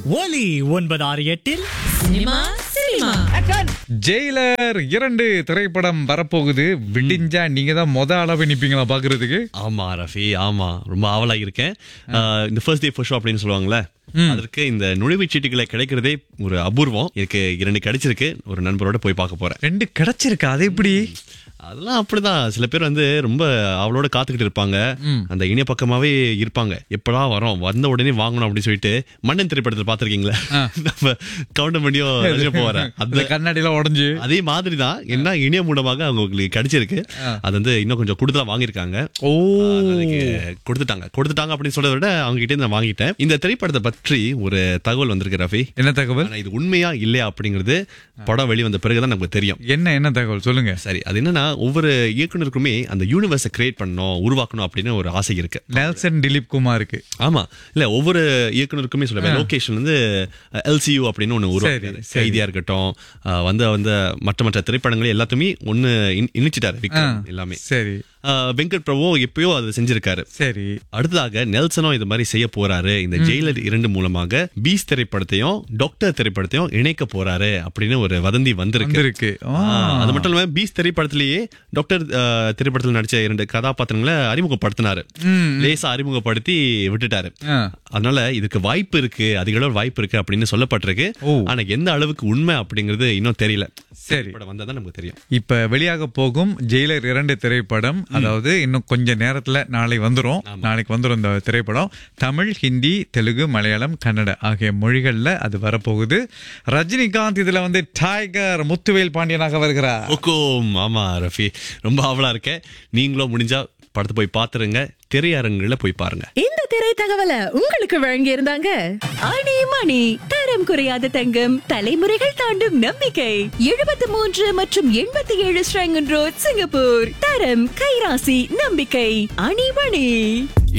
ஒலி ஒன்பது ஆறு எட்டில் சினிமா சினிமா ஜெயிலர் இரண்டு திரைப்படம் வரப்போகுது விடிஞ்சா நீங்க தான் மொத அளவு நிப்பீங்களா பாக்குறதுக்கு ஆமா ரஃபி ஆமா ரொம்ப ஆவலா இருக்கேன் ஆஹ் இந்த ஃபர்ஸ்ட் டே ஃபர்ஸ்ட் ஷோ அப்படின்னு சொல்லுவாங்கல்ல அதற்கு இந்த நுழைவுச் சீட்டுகளை கிடைக்கிறதே ஒரு அபூர்வம் எனக்கு இரண்டு கிடைச்சிருக்கு ஒரு நண்பரோட போய் பார்க்க போறேன் ரெண்டு கிடைச்சிருக்கு அது எப்படி அதெல்லாம் அப்படிதான் சில பேர் வந்து ரொம்ப அவளோட காத்துக்கிட்டு இருப்பாங்க அந்த இணைய பக்கமாவே இருப்பாங்க எப்படா வரோம் வந்த உடனே வாங்கணும் அப்படின்னு சொல்லிட்டு மன்னன் திரைப்படத்தில் பார்த்திருக்கீங்களா நம்ம கவுண்டம் பண்ணியும் போறேன் அந்த அந்த கண்ணாடி எல்லாம் உடஞ்சு அதே மாதிரி தான் என்ன இணைய மூலமாக அவங்களுக்கு கிடைச்சிருக்கு அது வந்து இன்னும் கொஞ்சம் கூடுதலா வாங்கியிருக்காங்க ஓ அதுக்கு கொடுத்துட்டாங்க கொடுத்துட்டாங்க அப்படின்னு சொல்றதை விட அவங்க கிட்ட இருந்து நான் வாங்கிட்டேன் இந்த திரைப்படத்தை பற்றி ஒரு தகவல் வந்திருக்கு ரஃபி என்ன தகவல் ஆனா இது உண்மையா இல்லையா அப்படிங்கிறது படம் வெளிவந்த பிறகுதான் நமக்கு தெரியும் என்ன என்ன தகவல் சொல்லுங்க சரி அது என்னன்னா ஒவ்வொரு இயக்குனருக்குமே அந்த யூனிவர்ஸை கிரியேட் பண்ணணும் உருவாக்கணும் அப்படின்னு ஒரு ஆசை இருக்கு நெல்சன் திலீப் குமாருக்கு ஆமா இல்ல ஒவ்வொரு இயக்குனருக்குமே சொல்லுவேன் லோகேஷன் வந்து எல்சியூ அப்படின்னு ஒண்ணு உருவாக்கினாரு சரி. கைதியா இருக்கட்டும் அஹ், வந்து வந்து மற்ற மற்ற திரைப்படங்களை எல்லாத்தையுமே ஒண்ணு இண்- இணைச்சிட்டாரு விக்ரம் எல்லாமே சரி அஹ், வெங்கட் பிரபு எப்பயோ அது செஞ்சிருக்காரு சரி அடுத்ததாக நெல்சனும் இது மாதிரி செய்ய போறாரு இந்த ஜெயிலர் இரண்டு மூலமாக பீஸ் திரைப்படத்தையும் டாக்டர் திரைப்படத்தையும் இணைக்க போறாரு அப்படின்னு ஒரு வதந்தி வந்திருக்கு வந்திருக்கு ஆ. ஆ, அது மட்டும் இல்லாம பீஸ் திரைப்படத்திலேயே டாக்டர் அஹ், திரைப்படத்தில் நடிச்ச இரண்டு கதாபாத்திரங்களை அறிமுகப்படுத்தினாரு லேசா அறிமுகப்படுத்தி விட்டுட்டாரு ஆ. அதனால இதுக்கு வாய்ப்பு இருக்கு அதிக அளவு வாய்ப்பு இருக்கு அப்படின்னு சொல்லப்பட்டிருக்கு ஓ. ஆனா எந்த அளவுக்கு உண்மை அப்படிங்கிறது இன்னும் தெரியல சரி. படம் வந்தா தான் நமக்கு தெரியும் இப்ப வெளியாக போகும் ஜெயிலர் இரண்டு திரைப்படம் அதாவது இன்னும் கொஞ்ச நேரத்துல நாளை வந்துரும் நாளைக்கு வந்துரும் இந்த திரைப்படம் தமிழ் ஹிந்தி தெலுங்கு மலையாளம் கன்னட ஆகிய மொழிகள்ல அது வரப்போகுது ரஜினிகாந்த் இதுல வந்து டைகர் முத்துவேல் பாண்டியனாக வருகிறார் ஓகோம் ஆமா ரஃபி ரொம்ப ஆவலா இருக்கேன் நீங்களும் முடிஞ்சா படத்தை போய் பாத்துருங்க திரையரங்குல போய் பாருங்க இந்த திரை தகவலை உங்களுக்கு வழங்கி இருந்தாங்க அணி மணி தரம் குறையாத தங்கம் தலைமுறைகள் தாண்டும் நம்பிக்கை எழுபத்தி மூன்று மற்றும் எண்பத்தி ஏழு ஸ்ரங்கன் ரோட் சிங்கப்பூர் தரம் கைராசி நம்பிக்கை அணி மணி